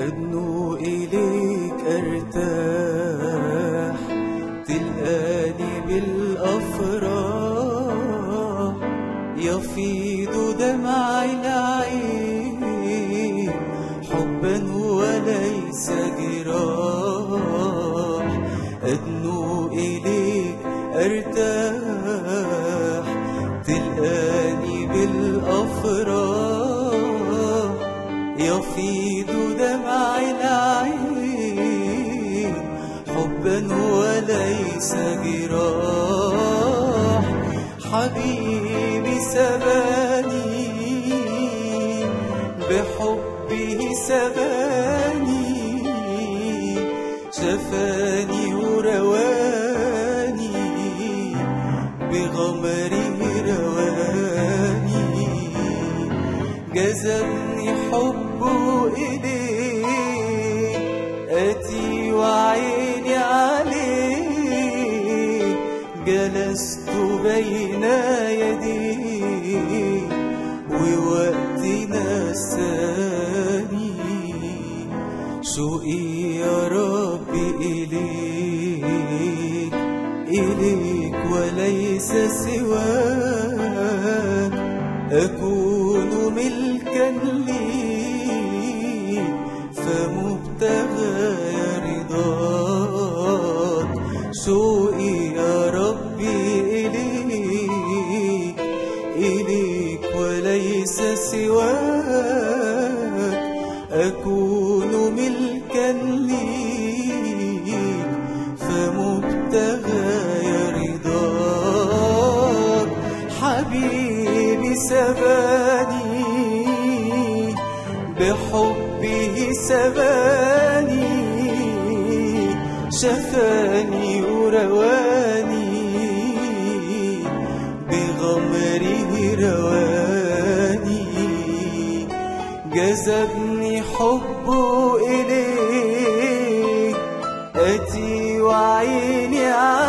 أدنو إليك أرتاح تلقاني بالأفراح يفيض دمع العين حبا وليس جراح أدنو إليك أرتاح تلقاني بالأفراح يفيض دمع العين حبا وليس جراح حبيبي سباني بحبه سباني شفاني ورواني بغمره رواني جذبني حبه إليه أتي وعيني عليه جلست بين يديه ووقتنا الثاني شوقي يا ربي إليك إليك وليس سواك أكون ملكا ليك فمبتغى رضاك شوقي يا ربي إليك إليك وليس سواك أكون ملكا ليك فمبتغى رضاك حبيبي سباني بحبه سباني شفاني ورواني بغمره رواني جذبني حبه إليه أتي وعيني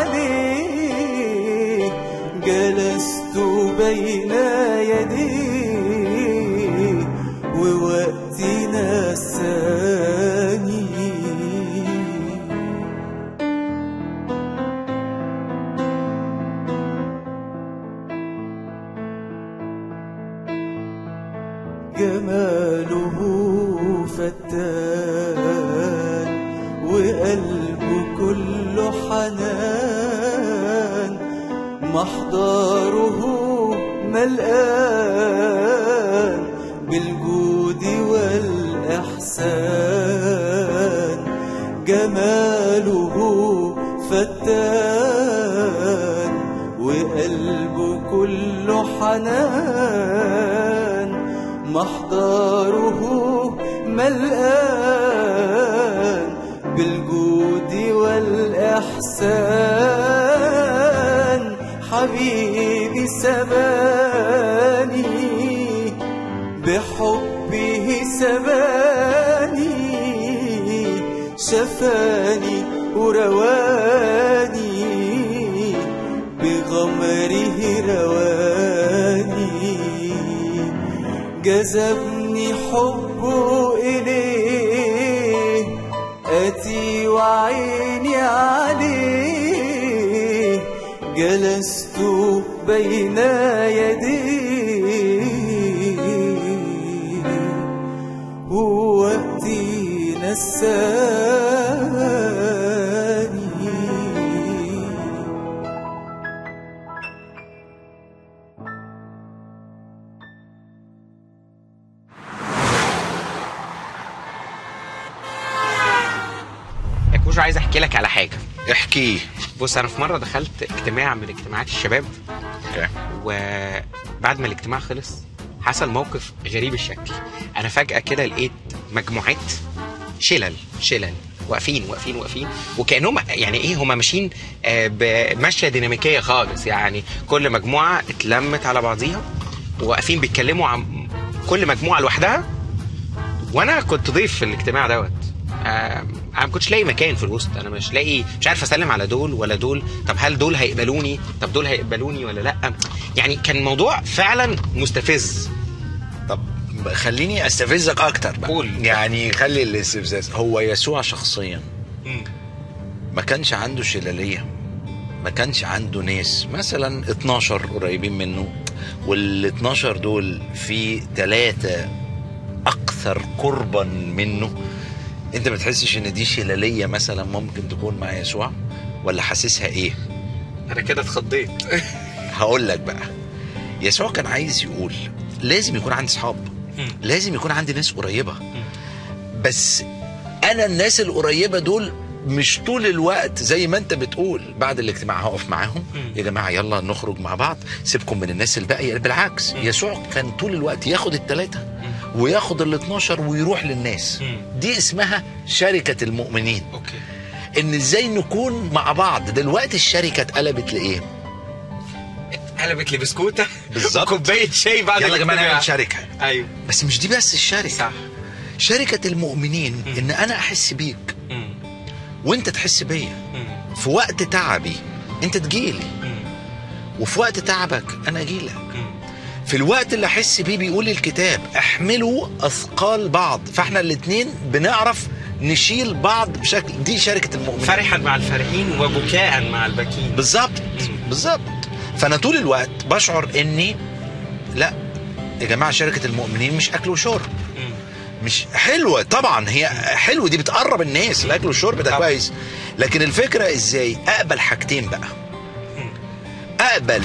عليه جلست بين يديه ووقتنا الثاني جماله فتان وقلبه كله حنان محضره ملآن بالجود والإحسان جماله فتان وقلبه كله حنان محضره ملآن بالجود والإحسان حبيبي سباني بحبه سباني شفاني ورواني بغمره رواني جذبني حبه إليه أتي وعيني عليه جلست بين يديه ووقتنا الثاني يا كوجو عايز احكي لك على حاجه احكي بص انا في مره دخلت اجتماع من اجتماعات الشباب وبعد ما الاجتماع خلص حصل موقف غريب الشكل انا فجاه كده لقيت مجموعات شلل شلل واقفين واقفين واقفين وكانهم يعني ايه هم ماشيين آه، بماشيه ديناميكيه خالص يعني كل مجموعه اتلمت على بعضيها وواقفين بيتكلموا عن كل مجموعه لوحدها وانا كنت ضيف في الاجتماع دوت آه، انا ما كنتش لاقي مكان في الوسط انا مش لاقي مش عارف اسلم على دول ولا دول طب هل دول هيقبلوني طب دول هيقبلوني ولا لا يعني كان الموضوع فعلا مستفز طب خليني استفزك اكتر بقى. قول. يعني خلي الاستفزاز هو يسوع شخصيا مم. ما كانش عنده شلاليه ما كانش عنده ناس مثلا 12 قريبين منه وال 12 دول في ثلاثه اكثر قربا منه انت ما بتحسش ان دي شلاليه مثلا ممكن تكون مع يسوع ولا حاسسها ايه انا كده اتخضيت هقول لك بقى يسوع كان عايز يقول لازم يكون عندي اصحاب مم. لازم يكون عندي ناس قريبه بس انا الناس القريبه دول مش طول الوقت زي ما انت بتقول بعد الاجتماع هقف معاهم مم. يا جماعه يلا نخرج مع بعض سيبكم من الناس الباقيه بالعكس مم. يسوع كان طول الوقت ياخد الثلاثه وياخد ال 12 ويروح للناس مم. دي اسمها شركه المؤمنين اوكي ان ازاي نكون مع بعض دلوقتي الشركه اتقلبت لايه قلبت لي بسكوته بالظبط. وكوبايه شاي بعد يلا يا جماعه الاجتماع. نعمل شركه ايوه بس مش دي بس الشركه صح شركه المؤمنين مم. ان انا احس بيك مم. وانت تحس بيا مم. في وقت تعبي انت تجيلي مم. وفي وقت تعبك انا اجيلك مم. في الوقت اللي احس بيه بيقول الكتاب احملوا اثقال بعض فاحنا الاتنين بنعرف نشيل بعض بشكل دي شركه المؤمنين فرحا مع الفرحين وبكاء مع الباكين بالظبط مم. بالظبط فانا طول الوقت بشعر اني لا يا جماعه شركه المؤمنين مش اكل وشرب مم. مش حلوه طبعا هي حلوه دي بتقرب الناس الاكل والشرب ده طبعا. كويس لكن الفكره ازاي اقبل حاجتين بقى مم. اقبل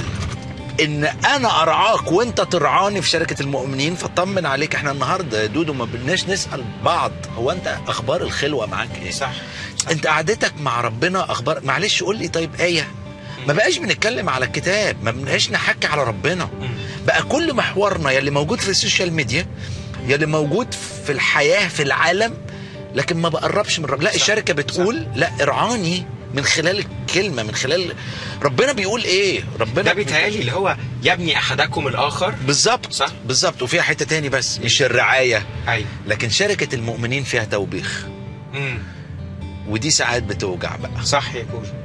ان انا ارعاك وانت ترعاني في شركه المؤمنين فاطمن عليك احنا النهارده يا دودو ما بدناش نسال بعض هو انت اخبار الخلوه معاك ايه صح انت قعدتك مع ربنا اخبار معلش قول لي طيب ايه ما بقاش بنتكلم على الكتاب ما بنبقاش نحكي على ربنا مم. بقى كل محورنا يلي موجود في السوشيال ميديا يلي موجود في الحياه في العالم لكن ما بقربش من رب لا صح. الشركه بتقول لا ارعاني من خلال الكلمه من خلال ربنا بيقول ايه ربنا ده بيتهيألي اللي هو يبني احدكم الاخر بالظبط صح. بالظبط وفيها حته تاني بس مش الرعايه ايوه لكن شركه المؤمنين فيها توبيخ مم. ودي ساعات بتوجع بقى صح يا كوجو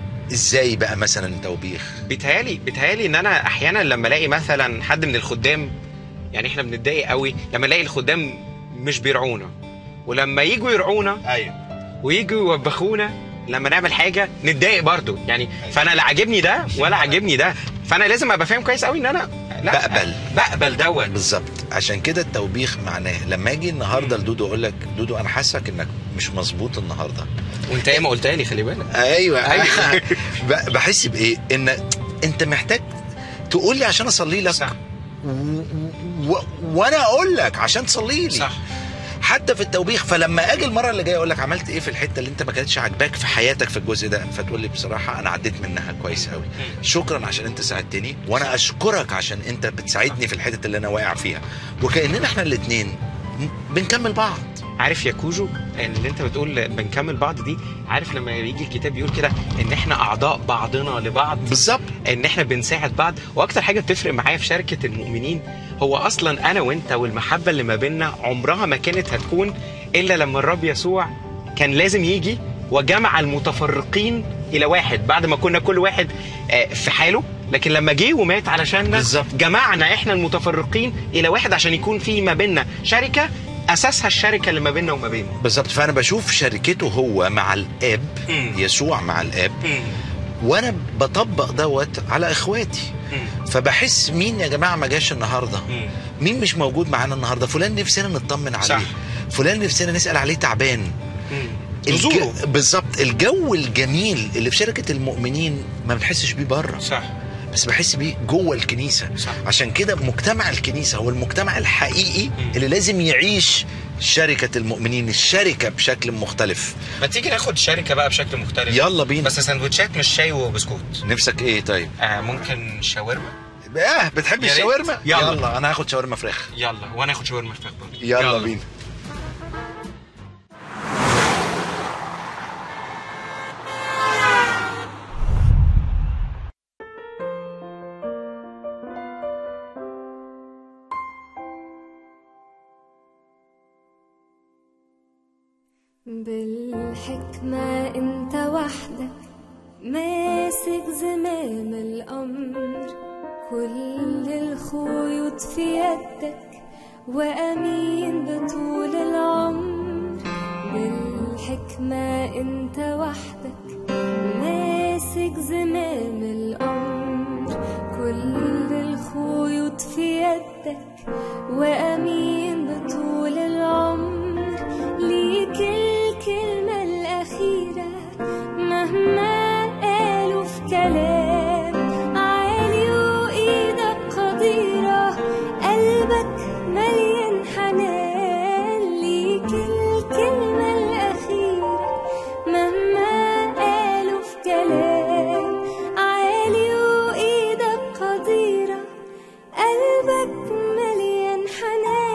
ازاي بقى مثلا توبيخ بيتهيألي بيتهيألي ان انا احيانا لما الاقي مثلا حد من الخدام يعني احنا بنتضايق قوي لما نلاقي الخدام مش بيرعونا ولما يجوا يرعونا ايوه ويجوا يوبخونا لما نعمل حاجه نتضايق برضو يعني فانا لا عاجبني ده ولا عاجبني ده فانا لازم ابقى فاهم كويس قوي ان انا لا بقبل. بقبل دوت بالظبط عشان كده التوبيخ معناه لما اجي النهارده لدودو اقول لك دودو انا حاسك انك مش مظبوط النهارده وانت ايه ما قلتها لي خلي بالك ايوه أيوة. ب- بحس بايه ان انت محتاج تقول لي عشان اصلي لك صح و... و... وانا اقول لك عشان تصلي لي صح حتى في التوبيخ فلما اجي المره اللي جايه اقول لك عملت ايه في الحته اللي انت ما كانتش عاجباك في حياتك في الجزء ده فتقول لي بصراحه انا عديت منها كويس قوي شكرا عشان انت ساعدتني وانا اشكرك عشان انت بتساعدني في الحته اللي انا واقع فيها وكاننا احنا الاثنين بنكمل بعض عارف يا كوجو اللي انت بتقول بنكمل بعض دي عارف لما يجي الكتاب يقول كده ان احنا اعضاء بعضنا لبعض بالظبط ان احنا بنساعد بعض واكتر حاجه بتفرق معايا في شركه المؤمنين هو اصلا انا وانت والمحبه اللي ما بيننا عمرها ما كانت هتكون الا لما الرب يسوع كان لازم يجي وجمع المتفرقين الى واحد بعد ما كنا كل واحد آه، في حاله لكن لما جه ومات علشاننا بالظبط. جمعنا احنا المتفرقين الى واحد عشان يكون في ما بيننا شركه اساسها الشركه اللي ما بيننا وما بينه بالظبط فانا بشوف شركته هو مع الاب مم. يسوع مع الاب وانا بطبق دوت على اخواتي فبحس مين يا جماعه ما جاش النهارده مين مش موجود معانا النهارده فلان نفسنا نطمن عليه صح. فلان نفسنا نسال عليه تعبان نزوره الج... بالظبط الجو الجميل اللي في شركه المؤمنين ما بنحسش بيه بره صح بس بحس بيه جوه الكنيسه صح. عشان كده مجتمع الكنيسه هو المجتمع الحقيقي مم. اللي لازم يعيش شركه المؤمنين الشركه بشكل مختلف ما تيجي ناخد شركه بقى بشكل مختلف يلا بينا بس سندوتشات مش شاي وبسكوت نفسك ايه طيب آه ممكن شاورما اه بتحب يا ريت. الشاورما يلا. يلا انا هاخد شاورما فراخ يلا وانا اخد شاورما فراخ برضه يلا, يلا بينا بالحكمة انت وحدك ماسك زمام الأمر كل الخيوط في يدك وأمين بطول العمر بالحكمة انت وحدك ماسك زمام الأمر كل الخيوط في يدك وأمين بطول العمر ليك الكلمة الأخيرة مهما قالوا في كلام عالي وإيدك قديرة قلبك مليان حنان ليك الكلمة الأخيرة مهما قالوا في كلام عالي وإيدك قديرة قلبك مليان حنان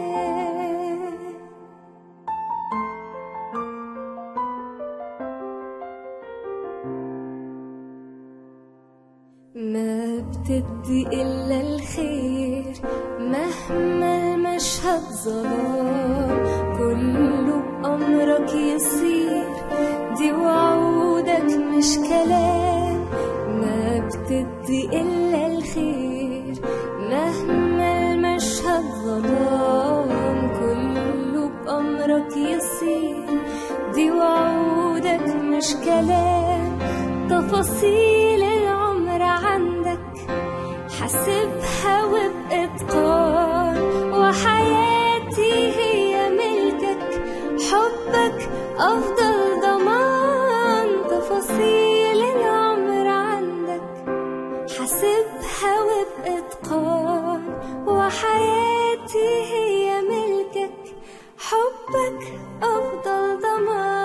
ما بتدي إلا الخير مهما المشهد ظلام كله بأمرك يصير دي وعودك مش كلام ما بتدي إلا الخير مهما المشهد ظلام كله بأمرك يصير دي وعودك مش كلام تفاصيل العمر عندك حاسبها وبإتقان وحياتي هي ملكك حبك أفضل ضمان تفاصيل العمر عندك حاسبها وبإتقان وحياتي هي ملكك حبك أفضل ضمان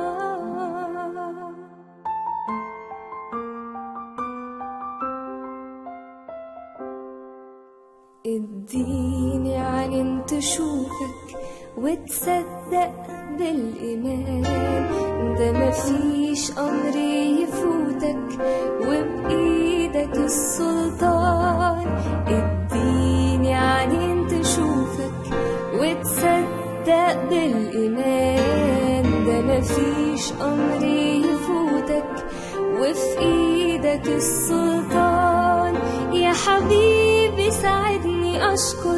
اديني عين تشوفك وتصدق بالإيمان ده مفيش أمر يفوتك وبإيدك السلطان اديني عين تشوفك وتصدق بالإيمان ده مفيش أمر يفوتك وفي إيدك السلطان يا حبيبي ساعدني أشكر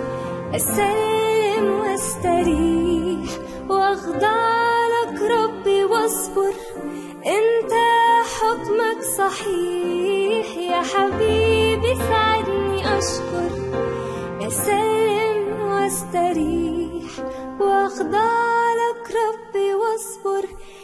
أسلم واستريح وأخضع لك ربي واصبر أنت حكمك صحيح يا حبيبي ساعدني أشكر أسلم واستريح وأخضع لك ربي واصبر